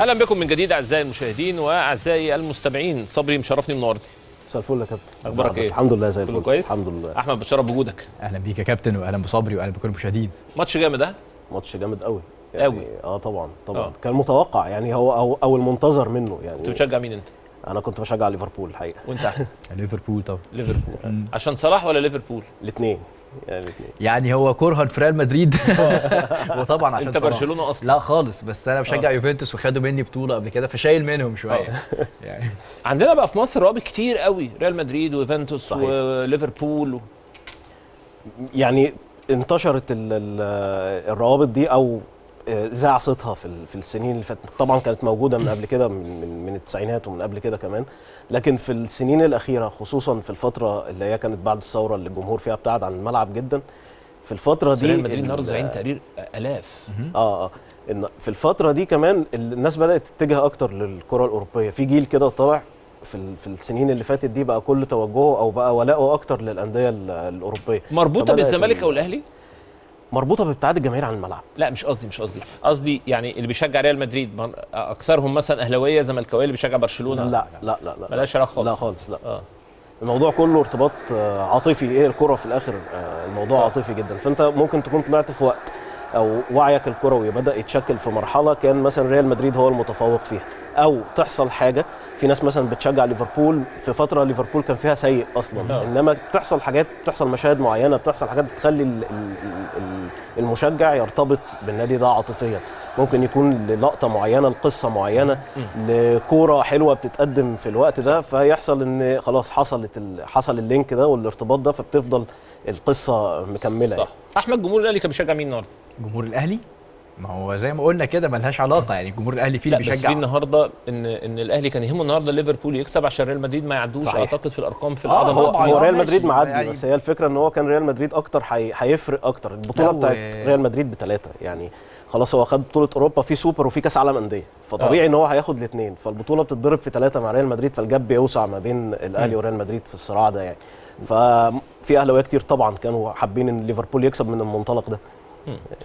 اهلا بكم من جديد اعزائي المشاهدين واعزائي المستمعين صبري مشرفني منورني مساء الفل يا كابتن اخبارك ايه الحمد لله زي الفل كله كويس الحمد لله احمد بتشرف بوجودك اهلا بيك يا كابتن واهلا بصبري واهلا بكل المشاهدين ماتش جامد ها ماتش جامد قوي قوي. اه طبعا طبعا آه. آه. كان متوقع يعني هو او, أو المنتظر منه يعني انت بتشجع مين انت انا كنت بشجع ليفربول الحقيقه وانت أحمد؟ ليفربول طبعا ليفربول عشان صلاح ولا ليفربول الاثنين يعني الاثنين يعني هو كرها في ريال مدريد وطبعا عشان انت صلاح. برشلونه اصلا لا خالص بس انا بشجع يوفنتوس وخدوا مني بطوله قبل كده فشايل منهم شويه يعني عندنا بقى في مصر روابط كتير قوي ريال مدريد ويوفنتوس صحيح. وليفربول و... يعني انتشرت ال ال الروابط دي او آه، ذاع صيتها في ال- في السنين اللي فاتت طبعا كانت موجوده من قبل كده من من, من التسعينات ومن قبل كده كمان لكن في السنين الاخيره خصوصا في الفتره اللي هي كانت بعد الثوره اللي الجمهور فيها ابتعد عن الملعب جدا في الفتره بس دي ريال مدريد ال- النهارده زعيم تقرير الاف اه اه إن في الفتره دي كمان ال- الناس بدات تتجه اكتر للكره الاوروبيه في جيل كده طالع في ال- في السنين اللي فاتت دي بقى كل توجهه او بقى ولاؤه اكتر للانديه ال- الاوروبيه مربوطه فبدأت بالزمالك ال- او الاهلي مربوطه بابتعاد الجماهير عن الملعب لا مش قصدي مش قصدي قصدي يعني اللي بيشجع ريال مدريد من- اكثرهم مثلا اهلاويه زملكاويه اللي بيشجع برشلونه لا لا لا لا ملهاش علاقه خالص لا خالص لا اه الموضوع كله ارتباط آه، عاطفي ايه الكره في الاخر آه، الموضوع عاطفي جدا فانت ممكن تكون طلعت في وقت او وعيك الكروي بدا يتشكل في مرحله كان مثلا ريال مدريد هو المتفوق فيها او تحصل حاجه في ناس مثلا بتشجع ليفربول في فتره ليفربول كان فيها سيء اصلا آه. انما بتحصل حاجات بتحصل مشاهد معينه بتحصل حاجات بتخلي ال- ال- ال- المشجع يرتبط بالنادي ده عاطفيا ممكن يكون للقطه معينه لقصه معينه لكوره حلوه بتتقدم في الوقت ده فيحصل ان خلاص حصلت ال- حصل اللينك ده والارتباط ده فبتفضل القصه مكمله صح احمد جمهور الاهلي كان بيشجع مين النهارده جمهور الاهلي ما هو زي ما قلنا كده ملهاش علاقه يعني جمهور الاهلي فيه لا اللي بس في بيشجع النهارده ان ان الاهلي كان يهمه النهارده ليفربول يكسب عشان ريال مدريد ما يعدوش صحيح. اعتقد في الارقام في آه، العدد هو, طبعاً، هو آه، ريال ماشي. مدريد معدي يعني- بس هي الفكره ان هو كان ريال مدريد اكتر حي... هيفرق اكتر البطوله لا، و- بتاعت ريال مدريد بثلاثه يعني خلاص هو خد بطوله اوروبا في سوبر وفي كاس عالم انديه فطبيعي ان هو هياخد الاثنين فالبطوله بتتضرب في ثلاثه مع ريال مدريد فالجاب بيوسع ما بين الاهلي وريال مدريد في الصراع ده يعني ففي اهلاويه كتير طبعا كانوا حابين ان ليفربول يكسب من المنطلق ده